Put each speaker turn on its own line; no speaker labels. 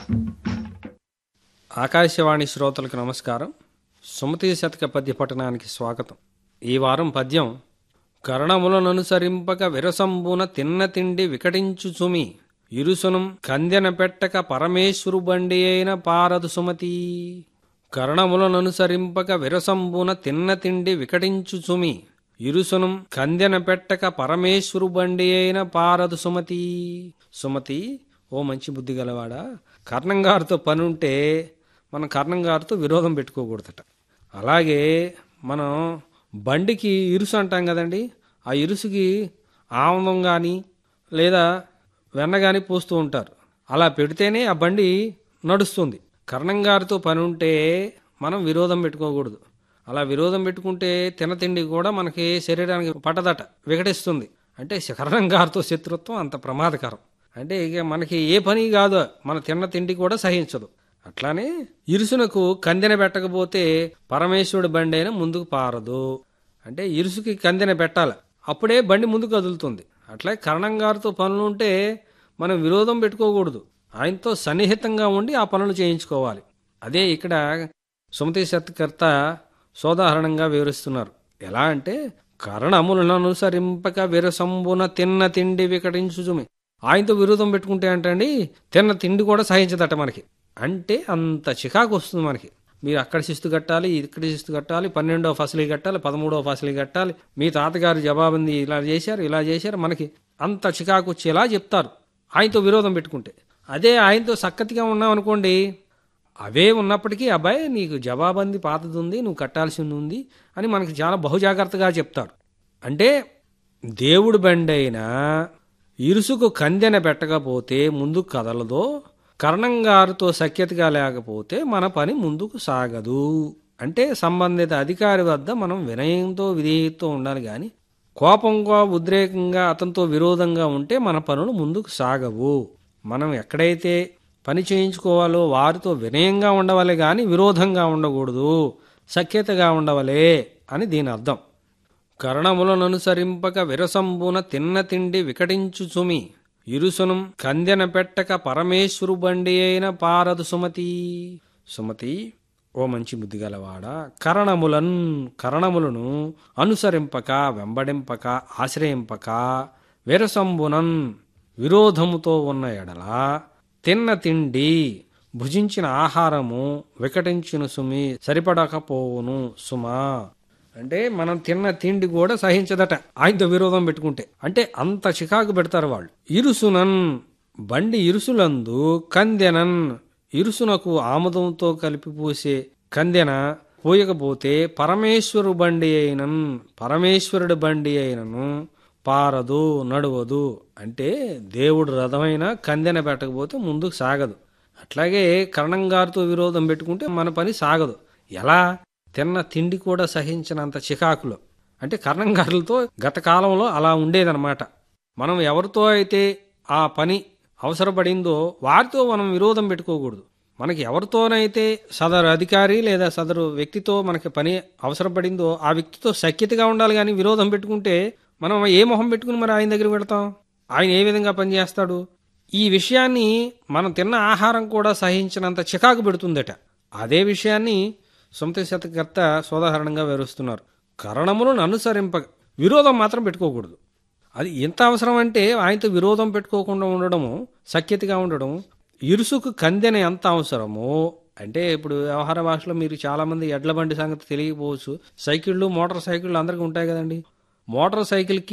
ఆకాశవాణి శ్రోతలకు నమస్కారం సుమతి శతక పద్య పఠనానికి స్వాగతం ఈ వారం పద్యం కరణములననుసరింపక విరసంబున తిన్న తిండి వికటించు సుమి ఇరుసునం కందెన పెట్టక పరమేశ్వరు బండి అయిన పారదు సుమతి కరణములననుసరింపక విరసంబున తిన్న తిండి వికటించు సుమి ఇరుసునం కందెన పెట్టక పరమేశ్వరు బండి అయిన పారదు సుమతి సుమతి ఓ మంచి బుద్ధి గలవాడా కర్ణం గారితో పని ఉంటే మనం కర్ణం గారితో విరోధం పెట్టుకోకూడదట అలాగే మనం బండికి ఇరుసు అంటాం కదండి ఆ ఇరుసుకి ఆనందం కానీ లేదా వెన్న కానీ పోస్తూ ఉంటారు అలా పెడితేనే ఆ బండి నడుస్తుంది కర్ణం గారితో పని ఉంటే మనం విరోధం పెట్టుకోకూడదు అలా విరోధం పెట్టుకుంటే తినతిండి కూడా మనకి శరీరానికి పట్టదట వికటిస్తుంది అంటే కర్ణం గారితో శత్రుత్వం అంత ప్రమాదకరం అంటే ఇక మనకి ఏ పని కాదు మన తిన్న తిండి కూడా సహించదు అట్లానే ఇరుసునకు కందెన పెట్టకపోతే పరమేశ్వరుడు బండి అయినా ముందుకు పారదు అంటే ఇరుసుకి కందెన పెట్టాలి అప్పుడే బండి ముందుకు కదులుతుంది అట్లా కరణం గారితో పనులు ఉంటే మనం విరోధం పెట్టుకోకూడదు ఆయనతో సన్నిహితంగా ఉండి ఆ పనులు చేయించుకోవాలి అదే ఇక్కడ సుమతి సత్కర్త సోదాహరణంగా వివరిస్తున్నారు ఎలా అంటే కరణములను అనుసరింపక విరసంబున తిన్న తిండి వికటించుచుమి ఆయనతో విరోధం పెట్టుకుంటే అంటండి తిన్న తిండి కూడా సహించదట మనకి అంటే అంత చికాకు వస్తుంది మనకి మీరు అక్కడ శిస్తు కట్టాలి ఇక్కడ శిస్తు కట్టాలి పన్నెండవ ఫసలి కట్టాలి పదమూడవ ఫసలి కట్టాలి మీ తాతగారు జవాబంది ఇలా చేశారు ఇలా చేశారు మనకి అంత చికాకు వచ్చేలా చెప్తారు ఆయనతో విరోధం పెట్టుకుంటే అదే ఆయనతో సక్కతిగా ఉన్నాం అనుకోండి అవే ఉన్నప్పటికీ అబ్బాయి నీకు జవాబంది పాతది ఉంది నువ్వు కట్టాల్సింది ఉంది అని మనకి చాలా బహుజాగ్రత్తగా చెప్తారు అంటే దేవుడు బండి అయినా ఇరుసుకు కందెన పెట్టకపోతే ముందుకు కదలదో కర్ణంగారితో సఖ్యతగా లేకపోతే మన పని ముందుకు సాగదు అంటే సంబంధిత అధికారి వద్ద మనం వినయంతో విధేయతతో ఉండాలి కానీ కోపంగా ఉద్రేకంగా అతనితో విరోధంగా ఉంటే మన పనులు ముందుకు సాగవు మనం ఎక్కడైతే పని చేయించుకోవాలో వారితో వినయంగా ఉండవలే కానీ విరోధంగా ఉండకూడదు సఖ్యతగా ఉండవలే అని దీని అర్థం కరణములననుసరింపక విరసంబున తిన్న తిండి వికటించు సుమి ఇరుసునం కందెన పెట్టక పరమేశ్వరు బండి అయిన పారదు సుమతి సుమతి ఓ మంచి బుద్ధిగలవాడ కరణములన్ కరణములను అనుసరింపక వెంబడింపక ఆశ్రయింపక విరసంబునన్ విరోధముతో ఉన్న ఎడల తిన్న తిండి భుజించిన ఆహారము వికటించిన సుమి సరిపడకపోవును సుమా అంటే మనం తిన్న తిండి కూడా సహించదట ఆయనతో విరోధం పెట్టుకుంటే అంటే అంత చికాకు పెడతారు వాళ్ళు ఇరుసునన్ బండి ఇరుసులందు కందెనన్ ఇరుసునకు ఆముదంతో కలిపి పూసే కందెన పోయకపోతే పరమేశ్వరు బండి అయినన్ పరమేశ్వరుడి బండి అయినను పారదు నడవదు అంటే దేవుడు రథమైన కందెన పెట్టకపోతే ముందుకు సాగదు అట్లాగే కరణంగారితో విరోధం పెట్టుకుంటే మన పని సాగదు ఎలా తిన్న తిండి కూడా సహించినంత చికాకులో అంటే కర్ణంగారులతో గత కాలంలో అలా ఉండేదన్నమాట మనం ఎవరితో అయితే ఆ పని అవసరపడిందో వారితో మనం విరోధం పెట్టుకోకూడదు మనకి ఎవరితోనైతే సదరు అధికారి లేదా సదరు వ్యక్తితో మనకి పని అవసరపడిందో ఆ వ్యక్తితో సఖ్యతగా ఉండాలి కానీ విరోధం పెట్టుకుంటే మనం ఏ మొహం పెట్టుకుని మరి ఆయన దగ్గర పెడతాం ఆయన ఏ విధంగా పనిచేస్తాడు ఈ విషయాన్ని మనం తిన్న ఆహారం కూడా సహించినంత చికాకు పెడుతుందట అదే విషయాన్ని సొంత శతకర్త సోదాహరణంగా వివరిస్తున్నారు కరణములను అనుసరింప విరోధం మాత్రం పెట్టుకోకూడదు అది ఎంత అవసరం అంటే ఆయనతో విరోధం పెట్టుకోకుండా ఉండడము సఖ్యతగా ఉండడం ఇరుసుకు కందెన ఎంత అవసరమో అంటే ఇప్పుడు వ్యవహార భాషలో మీరు చాలామంది ఎడ్ల బండి సంగతి తెలియకపోవచ్చు సైకిళ్ళు మోటార్ సైకిళ్ళు అందరికీ ఉంటాయి కదండి మోటార్ సైకిల్కి